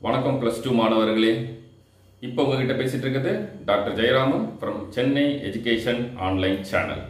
வணக்கம் plus two மாணவர்களே இப்போ உங்ககிட்ட பேசிட்டு இருக்கிறது doctor Jayaraman from Chennai education online channel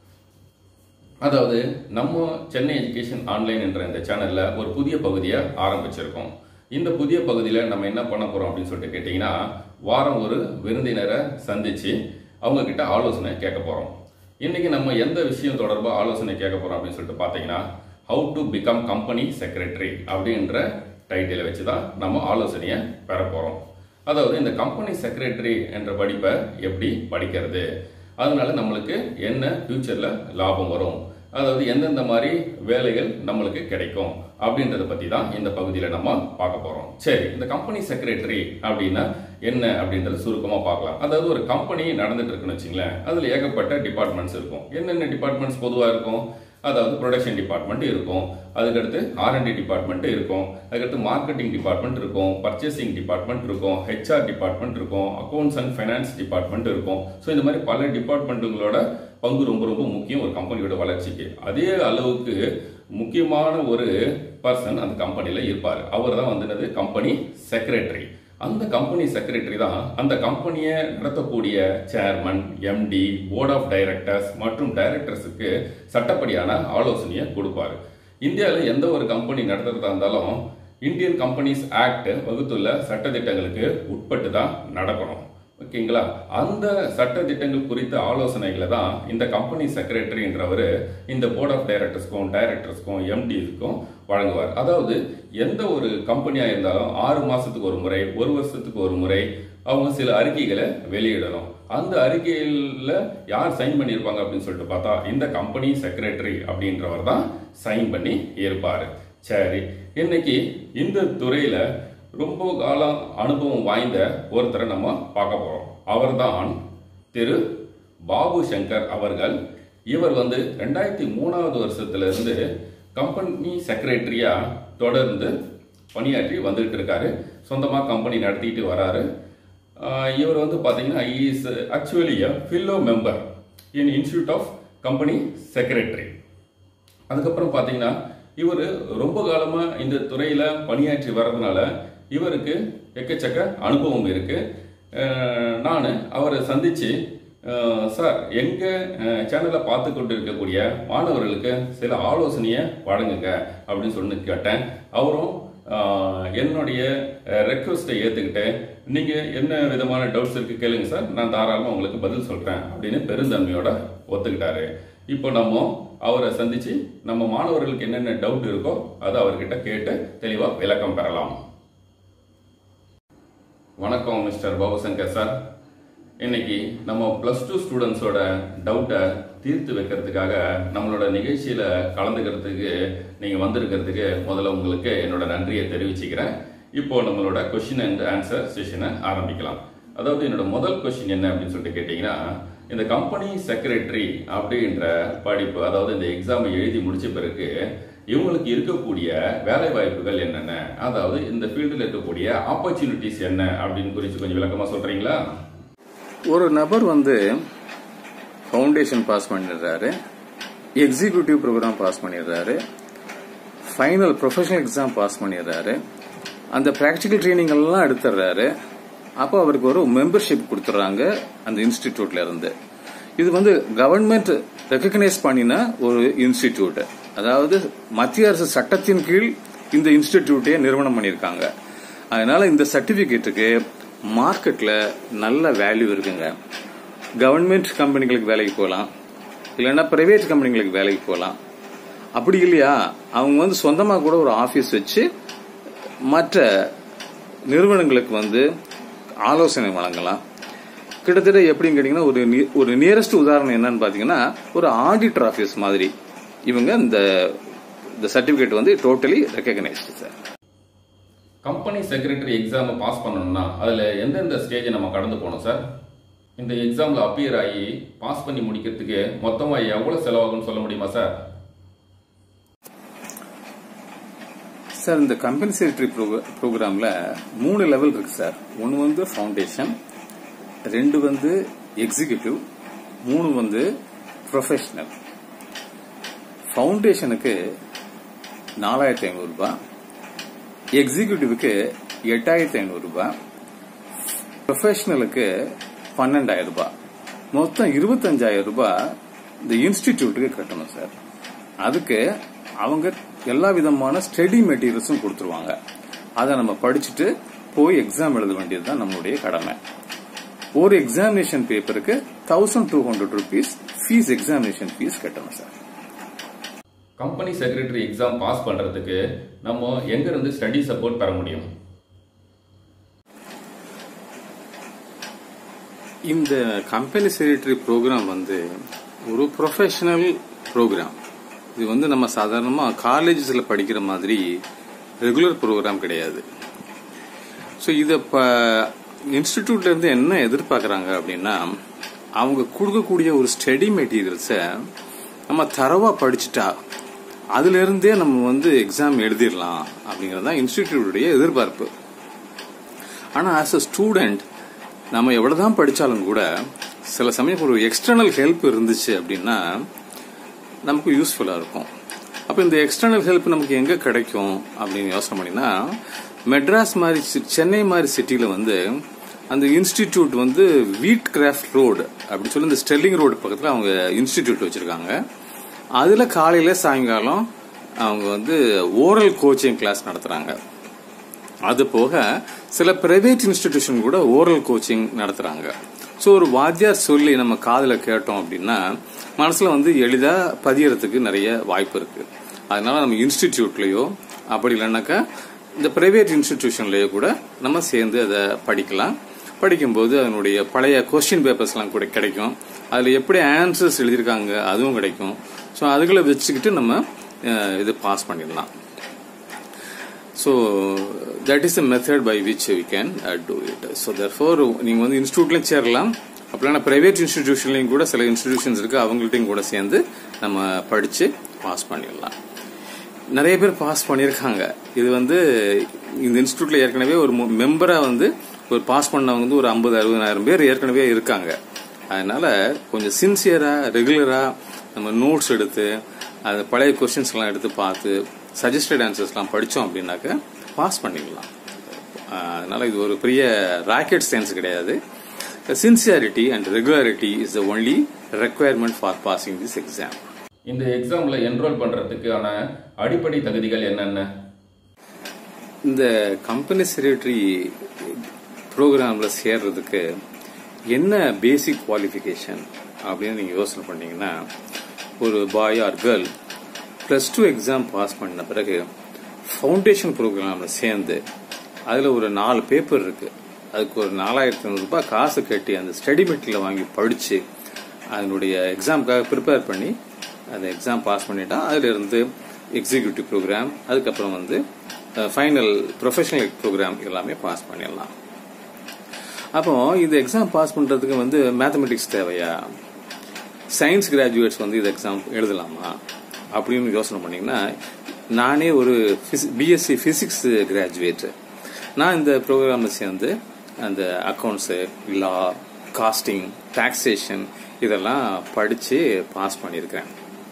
அதாவது நம்ம சென்னை எஜுகேஷன் ஆன்லைன் என்ற இந்த சேனல்ல ஒரு புதிய பகுதியை ஆரம்பிச்சிருக்கோம் இந்த புதிய பகுதியில் நம்ம என்ன பண்ண போறோம் அப்படின்னு சொல்லிட்டு கேட்டிங்கன்னா வாரம் ஒரு விருந்தினரை சந்திச்சு அவங்க கிட்ட ஆலோசனை கேட்க போறோம் இன்னைக்கு நம்ம எந்த விஷயம் தொடர்பாக ஆலோசனை கேட்க போறோம் அப்படின்னு சொல்லிட்டு பார்த்தீங்கன்னா how to become company secretary அப்படின்ற டைட்டிலை வச்சு தான் நம்ம ஆலோசனையை பெற போறோம் அதாவது இந்த கம்பெனி செக்ரட்டரி என்ற படிப்பை எப்படி படிக்கிறது அதனால நம்மளுக்கு என்ன ஃபியூச்சர்ல லாபம் வரும் அதாவது எந்தெந்த மாதிரி வேலைகள் நம்மளுக்கு கிடைக்கும் அப்படின்றத பத்தி தான் இந்த பகுதியில நம்ம பார்க்க போறோம் சரி இந்த கம்பெனி செக்ரட்டரி அப்படின்னா என்ன அப்படின்றத சுருக்கமா பார்க்கலாம் அதாவது ஒரு கம்பெனி நடந்துட்டு இருக்குன்னு வச்சுங்களேன் அதுல ஏகப்பட்ட டிபார்ட்மெண்ட்ஸ் இருக்கும் என்னென்ன டிபார்ட்மெண்ட்ஸ் பொதுவா இருக்கும் அதாவது ப்ரொடக்ஷன் டிபார்ட்மெண்ட் இருக்கும் அதுக்கடுத்து ஆர்என்டி டிபார்ட்மெண்ட் இருக்கும் அதுக்கடுத்து மார்க்கெட்டிங் டிபார்ட்மெண்ட் இருக்கும் பர்ச்சேசிங் டிபார்ட்மெண்ட் இருக்கும் ஹெச்ஆர் டிபார்ட்மெண்ட் இருக்கும் அக்கௌண்ட்ஸ் அண்ட் ஃபைனான்ஸ் டிபார்ட்மெண்ட் இருக்கும் ஸோ இந்த மாதிரி பல டிபார்ட்மெண்ட்டுகளோட பங்கு ரொம்ப ரொம்ப முக்கியம் ஒரு கம்பெனியோட வளர்ச்சிக்கு அதே அளவுக்கு முக்கியமான ஒரு பர்சன் அந்த கம்பெனியில் இருப்பார் அவர் தான் வந்து கம்பெனி செக்ரட்டரி அந்த கம்பெனி செக்ரட்டரி தான் அந்த கம்பெனியை நடத்தக்கூடிய chairman MD board of directors மற்றும் டைரக்டர்ஸுக்கு சட்டப்படியான ஆலோசனையை கொடுப்பாரு இந்தியாவில் எந்த ஒரு கம்பெனி நடத்துறதா இருந்தாலும் இந்தியன் கம்பெனிஸ் ஆக்ட் வகுத்துள்ள சட்டத்திட்டங்களுக்கு உட்பட்டு தான் நடக்கணும் ஓகேங்களா அந்த சட்ட திட்டங்கள் குறித்த ஆலோசனைகளை தான் இந்த கம்பெனி செக்ரட்டரின்றவர் இந்த போர்ட் ஆஃப் டைரக்டர்ஸ்க்கும் டைரக்டர்ஸ்க்கும் எம்டிஸ்க்கும் வழங்குவார் அதாவது எந்த ஒரு கம்பெனியாக இருந்தாலும் ஆறு மாசத்துக்கு ஒரு முறை ஒரு வருஷத்துக்கு ஒரு முறை அவங்க சில அறிக்கைகளை வெளியிடணும் அந்த அறிக்கையில் யார் சைன் பண்ணியிருப்பாங்க அப்படின்னு சொல்லிட்டு பார்த்தா இந்த கம்பெனி செக்ரட்டரி அப்படின்றவர் தான் சைன் பண்ணி இருப்பார் சரி இன்னைக்கு இந்த துறையில ரொம்ப காலம் அனுபவம் வாய்ந்த ஒருத்தரை நம்ம பார்க்க போறோம் அவர்தான் திரு பாபு சங்கர் அவர்கள் இவர் வந்து ரெண்டாயிரத்தி மூணாவது வருஷத்துல இருந்து கம்பெனி செக்ரட்டரியா தொடர்ந்து பணியாற்றி வந்துட்டு இருக்காரு சொந்தமா கம்பெனி நடத்திட்டு வராரு ஆஹ் இவர் வந்து பாத்தீங்கன்னா is actually fellow member in institute of company secretary அதுக்கப்புறம் பார்த்தீங்கன்னா இவர் ரொம்ப காலமாக இந்த துறையில் பணியாற்றி வர்றதுனால இவருக்கு எக்கச்சக்க அனுபவம் இருக்கு நான் அவரை சந்திச்சு அஹ், சார் எங்கள் சேனலை பார்த்து கொண்டு இருக்கக்கூடிய மாணவர்களுக்கு சில ஆலோசனையை வழங்குங்க அப்படின்னு சொல்லி கேட்டேன் அவரும் அஹ், என்னுடைய ரெக்வஸ்ட்டை ஏற்றுக்கிட்டு நீங்கள் என்ன விதமான டவுட்ஸ் இருக்கு கேளுங்க சார் நான் தாராளமாக உங்களுக்கு பதில் சொல்கிறேன் அப்படின்னு பெருந்தன்மையோட ஒத்துக்கிட்டாரு இப்போ நம்ம அவரை சந்திச்சு நம்ம மாணவர்களுக்கு என்னென்ன டவுட் இருக்கோ அதை அவர்கிட்ட கேட்டு தெளிவாக விளக்கம் பெறலாம் வணக்கம் மிஸ்டர் பாபுசங்கர் சார் இன்னைக்கு நம்ம ப்ளஸ் டூ ஸ்டூடெண்ட்ஸோட டவுட்டை தீர்த்து வைக்கிறதுக்காக நம்மளோட நிகழ்ச்சியில் கலந்துக்கிறதுக்கு நீங்கள் வந்திருக்கிறதுக்கு முதல்ல உங்களுக்கு என்னோட நன்றியை தெரிவிச்சுக்கிறேன் இப்போ நம்மளோட கொஷின் அண்ட் ஆன்சர் செஷனை ஆரம்பிக்கலாம் அதாவது என்னோட முதல் கொஷின் என்ன அப்படின்னு சொல்லிட்டு கேட்டிங்கன்னா இந்த கம்பெனி செக்ரட்டரி அப்படின்ற படிப்பு அதாவது இந்த எக்ஸாமை எழுதி முடிச்ச பிறகு இவங்களுக்கு இருக்கக்கூடிய வேலை வாய்ப்புகள் என்னென்ன அதாவது இந்த ஃபீல்டில் இருக்கக்கூடிய ஆப்பர்ச்சுனிட்டிஸ் என்ன அப்படின்னு குறித்து கொஞ்சம் விளக்கமா சொல்றீங்களா ஒரு நபர் வந்து ஃபவுண்டேஷன் பாஸ் பண்ணிடுறாரு எக்ஸிக்யூட்டிவ் ப்ரோக்ராம் பாஸ் பண்ணிடுறாரு ஃபைனல் ப்ரொஃபஷனல் எக்ஸாம் பாஸ் பண்ணிடுறாரு அந்த ப்ராக்டிக்கல் ட்ரைனிங் எல்லாம் எடுத்துடுறாரு அப்போ அவருக்கு ஒரு மெம்பர்ஷிப் கொடுத்துட்றாங்க அந்த இன்ஸ்டிடியூட்ல இருந்து இது வந்து கவர்மெண்ட் ரெக்கக்னைஸ் பண்ணின ஒரு இன்ஸ்டிடியூட் அதாவது மத்திய அரசு சட்டத்தின் கீழ் இந்த இன்ஸ்டிடியூட்டே நிறுவனம் பண்ணியிருக்காங்க அதனால இந்த சர்டிபிகேட்டுக்கு மார்க்கெட்ல நல்ல வேல்யூ இருக்குங்க கவர்மெண்ட் கம்பெனிகளுக்கு வேலைக்கு போகலாம் இல்லைன்னா பிரைவேட் கம்பெனிகளுக்கு வேலைக்கு போகலாம் அப்படி இல்லையா அவங்க வந்து சொந்தமாக கூட ஒரு ஆஃபீஸ் வச்சு மற்ற நிறுவனங்களுக்கு வந்து ஆலோசனை வழங்கலாம் கிட்டத்தட்ட எப்படின்னு கேட்டிங்கன்னா ஒரு நி- ஒரு நியரஸ்ட் உதாரணம் என்னன்னு பார்த்தீங்கன்னா ஒரு ஆடிட்டர் ஆஃபீஸ் மாதிரி இவங்க இந்த இந்த சர்டிஃபிகேட் வந்து totally recognised sir company secretary எக்ஸாமை பாஸ் பண்ணணும்னா அதில் எந்தெந்த ஸ்டேஜை நம்ம கடந்து போகணும் சார் இந்த எக்ஸாமில் அப்பியர் ஆகி பாஸ் பண்ணி முடிக்கிறதுக்கு மொத்தமாக எவ்வளோ செலவாகும்னு சொல்ல முடியுமா சார் சார் இந்த கம்பெனி செக்ரட்டரி ப்ரோக்ராம்ல மூணு லெவல் இருக்கு சார் ஒன்று வந்து ஃபவுண்டேஷன் ரெண்டு வந்து எக்ஸிகியூட்டிவ் மூணு வந்து ப்ரொஃபஷனல் ஃபவுண்டேஷனுக்கு நாலாயிரத்தி ஐநூறு ரூபாய் எக்ஸிக்யூட்டிவ்க்கு எட்டாயிரத்தி ஐநூறு ரூபாய் ப்ரொஃபஷனலுக்கு பன்னெண்டாயிரம் ரூபாய் மொத்தம் இருபத்தஞ்சாயிரம் ரூபாய் இந்த இன்ஸ்டிடியூட்டுக்கு கட்டணும் சார் அதுக்கு அவங்க எல்லா விதமான ஸ்டடி மெட்டீரியல்ஸும் கொடுத்துருவாங்க அதை நம்ம படிச்சுட்டு போய் எக்ஸாம் எழுத வேண்டியது தான் நம்மளுடைய கடமை ஒரு எக்ஸாமினேஷன் பேப்பருக்கு thousand two hundred rupees fees examination fees கட்டணும் sir company secretary exam pass பண்றதுக்கு நம்ம எங்க இருந்து ஸ்டடி சப்போர்ட் பெற முடியும் இந்த கம்பெனி செக்ரட்டரி ப்ரோக்ராம் வந்து ஒரு ப்ரொஃபஷனல் ப்ரோக்ராம் இது வந்து நம்ம சாதாரணமாக காலேஜஸில் படிக்கிற மாதிரி ரெகுலர் ப்ரோக்ராம் கிடையாது ஸோ இதை இப்போ இன்ஸ்டிடியூட்ல இருந்து என்ன எதிர்பார்க்குறாங்க அப்படின்னா அவங்க கொடுக்கக்கூடிய ஒரு ஸ்டடி மெட்டீரியல்ஸை நம்ம தரவாக படிச்சுட்டா அதுல இருந்தே நம்ம வந்து எக்ஸாம் எழுதிடலாம் அப்படிங்கிறது தான் இன்ஸ்டிடியூட்டுடைய எதிர்பார்ப்பு ஆனால் ஆஸ் அ ஸ்டூடெண்ட் நம்ம எவ்வளவுதான் படிச்சாலும் கூட சில சமயம் ஒரு எக்ஸ்டர்னல் ஹெல்ப் இருந்துச்சு அப்படின்னா நமக்கு யூஸ்ஃபுல்லா இருக்கும் அப்ப இந்த எக்ஸ்டர்னல் ஹெல்ப் நமக்கு எங்க கிடைக்கும் அப்படின்னு யோசனை பண்ணினா மெட்ராஸ் மாதிரி சி- சென்னை மாதிரி சிட்டில வந்து அந்த இன்ஸ்டிடியூட் வந்து வீட் கிராஃப்ட் ரோடு அப்படின்னு சொல்லி இந்த ஸ்டெல்லிங் ரோடு பக்கத்துல அவங்க இன்ஸ்டிடியூட் வச்சிருக்காங்க அதுல காலையில சாயங்காலம் அவங்க வந்து ஓரல் கோச்சிங் கிளாஸ் நடத்துறாங்க அது போக சில பிரைவேட் இன்ஸ்டிடியூஷன் கூட ஓரல் கோச்சிங் நடத்துறாங்க ஸோ ஒரு வாத்தியார் சொல்லி நம்ம காதுல கேட்டோம் அப்படின்னா மனசுல வந்து எளிதா பதியறதுக்கு நிறைய வாய்ப்பு இருக்கு அதனால நம்ம இன்ஸ்டிடியூட்லயோ அப்படி இல்லைன்னாக்கா இந்த பிரைவேட் இன்ஸ்டிடியூஷன்லயோ கூட நம்ம சேர்ந்து அதை படிக்கலாம் படிக்கும்போது அதனுடைய பழைய கொஸ்டின் பேப்பர்ஸ்லாம் கூட கிடைக்கும் அதில் எப்படி ஆன்சர்ஸ் எழுதியிருக்காங்க அதுவும் கிடைக்கும் ஸோ அதுகளை வச்சுக்கிட்டு நம்ம அஹ், இது பாஸ் பண்ணிடலாம் so that is the method by which we can do it so therefore நீங்கள் வந்து இன்ஸ்டியூட்லையும் சேரலாம் அப்படின்னா பிரைவேட் இன்ஸ்டிடியூஷன்லையும் கூட சில இன்ஸ்டிடியூஷன்ஸ் இருக்கு அவங்கள்ட்டையும் கூட சேர்ந்து நம்ம படித்து பாஸ் பண்ணிடலாம் நிறைய பேர் பாஸ் பண்ணியிருக்காங்க இது வந்து இந்த இன்ஸ்டியூட்ல ஏற்கனவே ஒரு மெம்பரா வந்து ஒரு பாஸ் பண்ணவங்க வந்து ஒரு ஐம்பது அறுபதாயிரம் பேர் ஏற்கனவே இருக்காங்க அதனால கொஞ்சம் சின்சியரா ரெகுலரா நம்ம நோட்ஸ் எடுத்து அது பழைய கொஸ்டின்ஸ் எல்லாம் எடுத்து பார்த்து சஜஸ்டட் ஆன்சர்ஸ்லாம் படிச்சோம் அப்படின்னாக்க பாஸ் பண்ணிடலாம் ஆஹ் அதனால இது ஒரு பெரிய ராக்கெட் சயின்ஸ் கிடையாது sincerity and regularity is the only requirement for passing this exam இந்த எக்ஸாம்ல என்ரோல் பண்றதுக்கான அடிப்படை தகுதிகள் என்னென்ன இந்த கம்பெனி செக்ரட்டரி ப்ரோக்ராம்ல சேர்றதுக்கு என்ன பேசிக் குவாலிஃபிகேஷன் அப்படின்னு நீங்க யோசனை பண்ணீங்கன்னா ஒரு boy or girl plus two exam pass பண்ண பிறகு ஃபவுண்டேஷன் ப்ரோக்ராம்ல சேர்ந்து அதுல ஒரு நாலு பேப்பர் இருக்கு அதுக்கு ஒரு நாலாயிரத்தி ஐநூறு ரூபாய் காசு கட்டி அந்த ஸ்டடி மெட்டீரியல் வாங்கி படிச்சு அதனுடைய எக்ஸாமுக்காக ப்ரிப்பேர் பண்ணி அந்த எக்ஸாம் பாஸ் பண்ணிட்டா அதுல இருந்து எக்ஸிக்யூட்டிவ் ப்ரோக்ராம் அதுக்கப்புறம் வந்து ஃபைனல் ப்ரொஃபஷனல் ப்ரோக்ராம் எல்லாமே பாஸ் பண்ணிடலாம் அப்போ இந்த எக்ஸாம் பாஸ் பண்றதுக்கு வந்து மேத்தமெட்டிக்ஸ் தேவையா சயின்ஸ் கிராஜுவேட்ஸ் வந்து இந்த எக்ஸாம் எழுதலாமா அப்படின்னு யோசனை பண்ணீங்கன்னா நானே ஒரு பிஎஸ்சி பிசிக்ஸ் கிராஜுவேட் நான் இந்த ப்ரோக்ராமில் சேர்ந்து அந்த அக்கௌண்ட்ஸு லா காஸ்டிங் டாக்ஸேஷன் இதெல்லாம் படித்து பாஸ் பண்ணியிருக்கிறேன்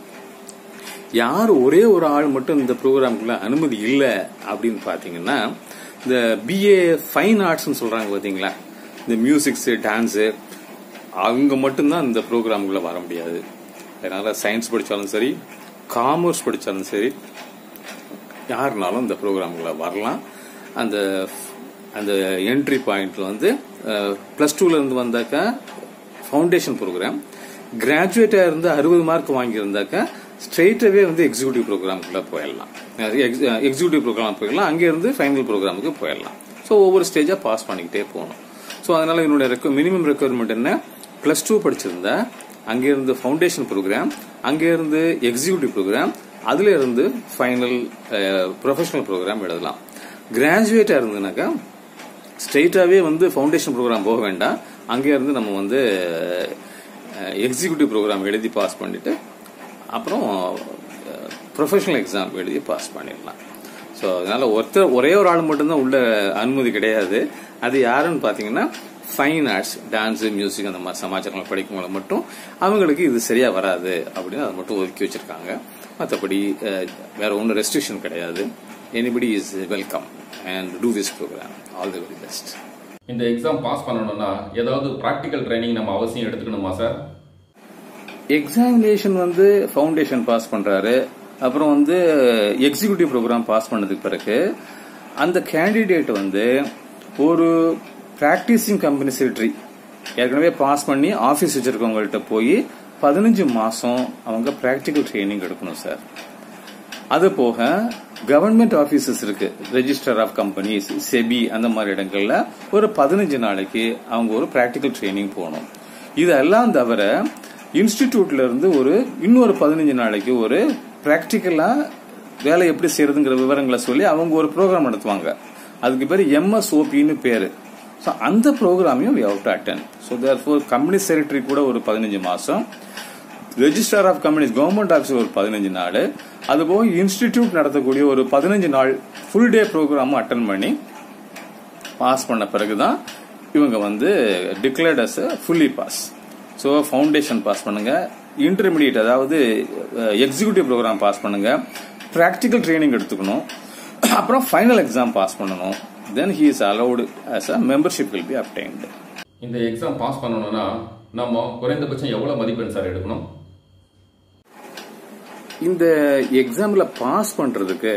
யார் ஒரே ஒரு ஆள் மட்டும் இந்த ப்ரோக்ராமுக்குள்ள அனுமதி இல்லை அப்படின்னு பார்த்தீங்கன்னா இந்த பிஏ ஃபைன் ஆர்ட்ஸ்னு சொல்றாங்க பார்த்தீங்களா இந்த மியூசிக்ஸ் டான்ஸு அவங்க மட்டும்தான் இந்த ப்ரோக்ராமுக்குள்ள வர முடியாது அதனால சயின்ஸ் படித்தாலும் சரி காமர்ஸ் படித்தாலும் சரி யாருனாலும் இந்த ப்ரோக்ராமுக்குள்ள வரலாம் அந்த அந்த என்ட்ரி பாயிண்ட்ல வந்து பிளஸ் டூல இருந்து வந்தாக்கா ஃபவுண்டேஷன் ப்ரோக்ராம் கிராஜுவேட்டா இருந்து அறுபது மார்க் வாங்கியிருந்தாக்கா ஸ்ட்ரெயிட்டாவே வந்து எக்ஸிகூட்டிவ் ப்ரோக்ராமுக்குள்ள போயிடலாம் எக்ஸிகூட்டிவ் ப்ரோக்ராம் போயிடலாம் அங்கே இருந்து ஃபைனல் ப்ரோக்ராமுக்கு போயிடலாம் ஸோ ஒவ்வொரு ஸ்டேஜா பாஸ் பண்ணிக்கிட்டே போகணும் ஸோ அதனால என்னுடைய மினிமம் ரெக்குவயர்மெண்ட் என்ன பிளஸ் டூ படிச்சிருந்தா அங்கே இருந்து ஃபவுண்டேஷன் ப்ரோக்ராம் அங்கே இருந்து எக்ஸிகூட்டிவ் ப்ரோக்ராம் அதுல இருந்து ஃபைனல் ப்ரொஃபஷனல் ப்ரோக்ராம் எழுதலாம் கிராஜுவேட்டா இருந்ததுனாக்கா ஸ்ட்ரெயிட்டாவே வந்து ஃபவுண்டேஷன் ப்ரோக்ராம் போக வேண்டாம் அங்கே இருந்து நம்ம வந்து எக்ஸிக்யூட்டிவ் ப்ரோக்ராம் எழுதி பாஸ் பண்ணிட்டு அப்புறம் ப்ரொஃபஷனல் எக்ஸாம் எழுதி பாஸ் பண்ணிடலாம் ஸோ அதனால ஒருத்தர் ஒரே ஒரு ஆள் மட்டும்தான் உள்ள அனுமதி கிடையாது அது யாருன்னு பார்த்தீங்கன்னா ஃபைன் ஆர்ட்ஸ் டான்ஸ் மியூசிக் அந்த மாதிரி சமாச்சாரங்கள் படிக்கும்போது மட்டும் அவங்களுக்கு இது சரியா வராது அப்படின்னு அதை மட்டும் ஒதுக்கி வச்சிருக்காங்க மற்றபடி வேற ஒன்றும் ரெஸ்ட்ரிக்ஷன் கிடையாது anybody is welcome and do this program. All the very best. இந்த எக்ஸாம் பாஸ் பண்ணணும்னா ஏதாவது ப்ராக்டிக்கல் ட்ரைனிங் நம்ம அவசியம் எடுத்துக்கணுமா சார் எக்ஸாமினேஷன் வந்து ஃபவுண்டேஷன் பாஸ் பண்றாரு அப்புறம் வந்து எக்ஸிகியூட்டிவ் ப்ரோக்ராம் பாஸ் பண்ணதுக்கு பிறகு அந்த கேண்டிடேட் வந்து ஒரு பிராக்டிசிங் கம்பெனி செக்ரட்டரி ஏற்கனவே பாஸ் பண்ணி ஆஃபீஸ் வச்சிருக்கவங்கள்ட்ட போய் பதினஞ்சு மாசம் அவங்க பிராக்டிக்கல் ட்ரைனிங் எடுக்கணும் சார் அது போக கவர்மெண்ட் ஆபீசஸ் இருக்கு ரெஜிஸ்டர் ஆஃப் கம்பெனிஸ் செபி அந்த மாதிரி இடங்கள்ல ஒரு பதினஞ்சு நாளைக்கு அவங்க ஒரு பிராக்டிக்கல் ட்ரைனிங் போகணும் இதெல்லாம் தவிர இன்ஸ்டிடியூட்ல இருந்து ஒரு இன்னொரு பதினஞ்சு நாளைக்கு ஒரு பிராக்டிக்கலா வேலை எப்படி செய்யறதுங்கிற விவரங்களை சொல்லி அவங்க ஒரு ப்ரோக்ராம் நடத்துவாங்க அதுக்கு பேர் எம்எஸ்ஓபின்னு பேரு ஸோ அந்த ப்ரோக்ராமையும் we have to attend so therefore company secretary கூட ஒரு பதினஞ்சு மாசம் register of companies government officer ஒரு பதினஞ்சு நாள் அதுபோக இன்ஸ்டிடியூட் நடத்தக்கூடிய ஒரு பதினஞ்சு நாள் ஃபுல் டே ப்ரோக்ராமும் அட்டன் பண்ணி பாஸ் பண்ண பிறகுதான் இவங்க வந்து declared as fully pass so foundation pass பண்ணுங்க இன்டர்மீடியட் அதாவது எக்ஸிகியூட்டிவ் ப்ரோக்ராம் பாஸ் பண்ணுங்க ப்ராக்டிக்கல் ட்ரைனிங் எடுத்துக்கணும் அப்புறம் ஃபைனல் எக்ஸாம் பாஸ் பண்ணணும் then he is allowed as a membership will be obtained இந்த எக்ஸாம் பாஸ் பண்ணணும்னா நம்ம குறைந்தபட்சம் எவ்வளவு மதிப்பெண் சார் எடுக்கணும் இந்த எக்ஸாம்ல பாஸ் பண்றதுக்கு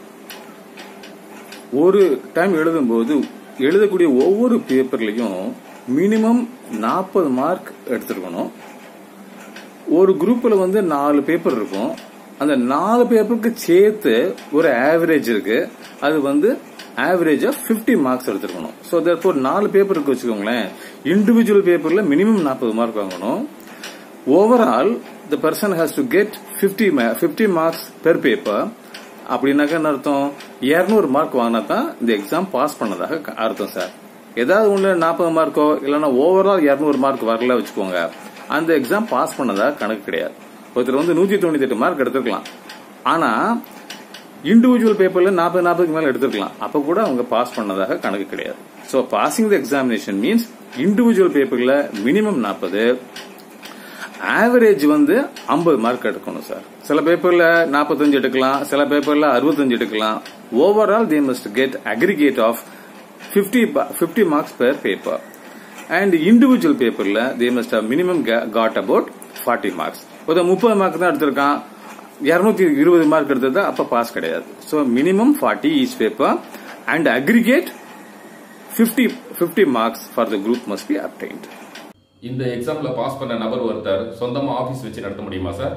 ஒரு டைம் எழுதும்போது எழுதக்கூடிய ஒவ்வொரு பேப்பர்லயும் மினிமம் நாற்பது மார்க் எடுத்திருக்கணும் ஒரு குரூப்ல வந்து நாலு பேப்பர் இருக்கும் அந்த நாலு பேப்பருக்கு சேர்த்து ஒரு ஆவரேஜ் இருக்கு அது வந்து ஆவரேஜா 50 மார்க்ஸ் எடுத்திருக்கணும் ஸோ தேர்ஃபோர் நாலு பேப்பர் இருக்கு வச்சுக்கோங்களேன் இண்டிவிஜுவல் பேப்பர்ல மினிமம் நாற்பது மார்க் வாங்கணும் overall the person has to get fifty fifty marks per paper அப்படின்னாக்க என்ன அர்த்தம் இரநூறு மார்க் வாங்கினா தான் இந்த எக்ஸாம் பாஸ் பண்ணதாக க- அர்த்தம் சார் ஏதாவது ஒன்று நாற்பது மார்க்கோ இல்லைன்னா ஓவரால் இரநூறு மார்க் வரல வச்சுக்கோங்க அந்த எக்ஸாம் பாஸ் பண்ணதாக கணக்கு கிடையாது ஒருத்தர் வந்து நூற்றி தொண்ணூத்தி எட்டு மார்க் எடுத்துக்கலாம் ஆனா இண்டிவிஜுவல் பேப்பர்ல நாற்பது நாற்பதுக்கு மேல எடுத்துக்கலாம் அப்ப கூட அவங்க பாஸ் பண்ணதாக கணக்கு கிடையாது so passing the examination means individual பேப்பர்ல மினிமம் நாற்பது ஆவரேஜ் வந்து 50 மார்க் எடுக்கணும் சார் சில பேப்பர்ல 45 எடுக்கலாம் சில பேப்பர்ல 65 எடுக்கலாம் overall they must get aggregate of 50 50 marks per paper and individual பேப்பர்ல they must minimum got about 40 marks ஒரு முப்பது மார்க் தான் எடுத்திருக்கான் இருநூத்தி இருபது மார்க் எடுத்தது அப்ப பாஸ் கிடையாது so minimum forty each paper and aggregate 50 50 marks for the group must be obtained இந்த எக்ஸாம்ல பாஸ் பண்ண நபர் ஒருத்தர் சொந்தமா ஆபீஸ் வச்சு நடத்த முடியுமா சார்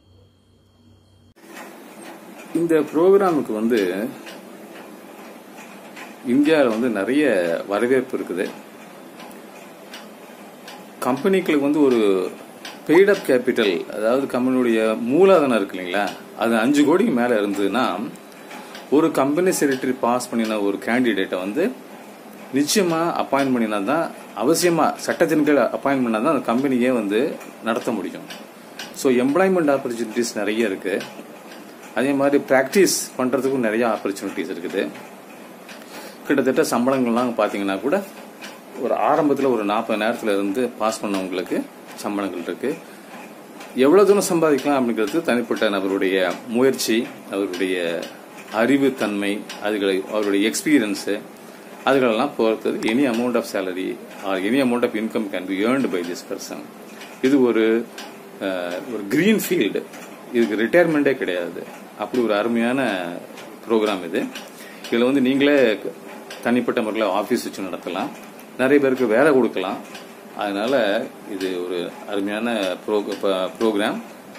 இந்த ப்ரோக்ராமுக்கு வந்து இந்தியாவில் வந்து நிறைய வரவேற்பு இருக்குது கம்பெனிகளுக்கு வந்து ஒரு பெய்ட் அப் கேபிட்டல் அதாவது கம்பெனியுடைய மூலதனம் இருக்கு இல்லைங்களா அது அஞ்சு கோடிக்கு மேலே இருந்ததுன்னா ஒரு கம்பெனி செக்ரட்டரி பாஸ் பண்ணின ஒரு கேண்டிடேட்டை வந்து நிச்சயமா அப்பாயின்ட் பண்ணினா தான் அவசியமா சட்டத்தின் கீழ் அப்பாயின்ட் பண்ணா தான் அந்த கம்பெனியே வந்து நடத்த முடியும் ஸோ எம்ப்ளாய்மெண்ட் ஆப்பர்ச்சுனிட்டிஸ் நிறைய இருக்கு அதே மாதிரி ப்ராக்டிஸ் பண்றதுக்கும் நிறைய ஆப்பர்ச்சுனிட்டிஸ் இருக்குது கிட்டத்தட்ட சம்பளங்கள்லாம் பார்த்தீங்கன்னா கூட ஒரு ஆரம்பத்தில் ஒரு நாற்பது நேரத்தில் இருந்து பாஸ் பண்ணவங்களுக்கு சம்பளங்கள் இருக்கு எவ்வளவு தூரம் சம்பாதிக்கலாம் அப்படிங்கிறது தனிப்பட்ட நபருடைய முயற்சி அவருடைய அறிவுத்தன்மை அதுகளை அவருடைய எக்ஸ்பீரியன்ஸு அதுகளெல்லாம் பொறுத்தது any amount of salary or any amount of income can be earned by this person இது ஒரு அஹ், ஒரு கிரீன் ஃபீல்டு இதுக்கு ரிட்டையர்மெண்ட்டே கிடையாது அப்படி ஒரு அருமையான ப்ரோக்ராம் இது இதில் வந்து நீங்களே தனிப்பட்ட முறையில் ஆஃபீஸ் வச்சு நடத்தலாம் நிறைய பேருக்கு வேலை கொடுக்கலாம் அதனால இது ஒரு அருமையான ப்ரோ ப்ரோக்ராம்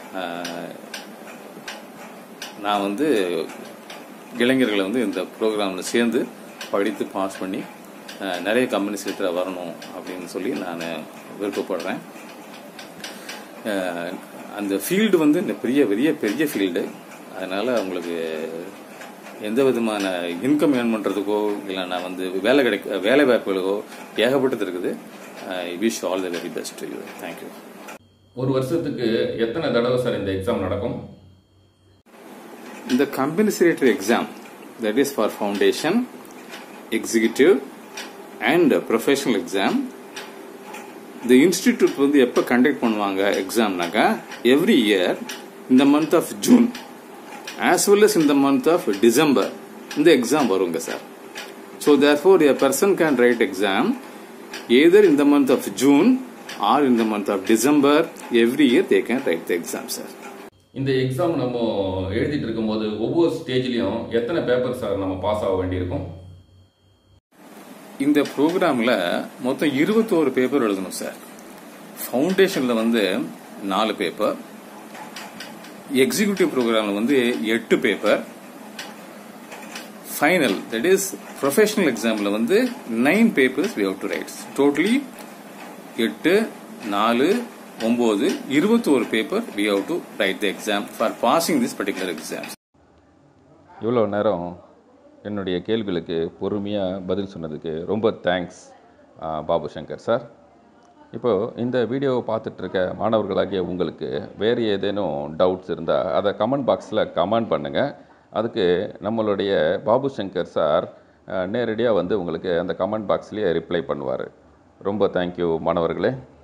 நான் வந்து இளைஞர்களை வந்து இந்த ப்ரோக்ராமில் சேர்ந்து படித்து பாஸ் பண்ணி அஹ், நிறைய கம்பெனி செக்டராக வரணும் அப்படின்னு சொல்லி நான் விருப்பப்படுறேன் அஹ், அந்த ஃபீல்டு வந்து இந்த பெரிய பெரிய பெரிய ஃபீல்டு அதனால அவங்களுக்கு எந்த விதமான இன்கம் ஏர்ன் பண்ணுறதுக்கோ இல்லைன்னா வந்து வேலை கிடைக்க வேலை வாய்ப்புகளுக்கோ ஏகப்பட்டது இருக்குது I wish all the very best you thank you ஒரு வருஷத்துக்கு எத்தனை தடவை சார் இந்த எக்ஸாம் நடக்கும் இந்த company secretary exam that is for foundation executive and professional exam இந்த இன்ஸ்டிடியூட் வந்து எப்போ கண்டக்ட் பண்ணுவாங்க எக்ஸாம்னாக்கா எவ்ரி இயர் இந்த month of June as well as இந்த மந்த் ஆஃப் டிசம்பர் இந்த எக்ஸாம் வருங்க sir So therefore, a person can write exam either in the month of June or in the month of December. Every year they can write the exam, sir. இந்த exam நம்ம எழுதிட்டு இருக்கும்போது ஒவ்வொரு ஸ்டேஜ்லயும் எத்தனை paper sir நம்ம pass ஆக வேண்டியிருக்கும் இந்த ப்ரோக்ராம்ல மொத்தம் இருபத்தோரு பேப்பர் எழுதணும் சார் ஃபவுண்டேஷன்ல வந்து நாலு பேப்பர் எக்ஸிகியூட்டிவ் ப்ரோக்ராம்ல வந்து எட்டு paper final that is professional எக்ஸாம்ல வந்து nine papers we have to writes totally எட்டு நாலு ஒன்பது இருபத்தோரு paper we have to write the exam for passing this particular exam இவ்வளோ நேரம் என்னுடைய கேள்விகளுக்கு பொறுமையாக பதில் சொன்னதுக்கு ரொம்ப தேங்க்ஸ் பாபு சங்கர் சார் இப்போது இந்த வீடியோவை பார்த்துட்ருக்க மாணவர்களாகிய உங்களுக்கு வேறு ஏதேனும் டவுட்ஸ் இருந்தால் அதை கமெண்ட் பாக்ஸில் கமெண்ட் பண்ணுங்கள் அதுக்கு நம்மளுடைய பாபு சங்கர் சார் நேரடியாக வந்து உங்களுக்கு அந்த கமெண்ட் பாக்ஸ்லேயே ரிப்ளை பண்ணுவார் ரொம்ப தேங்க்யூ மாணவர்களே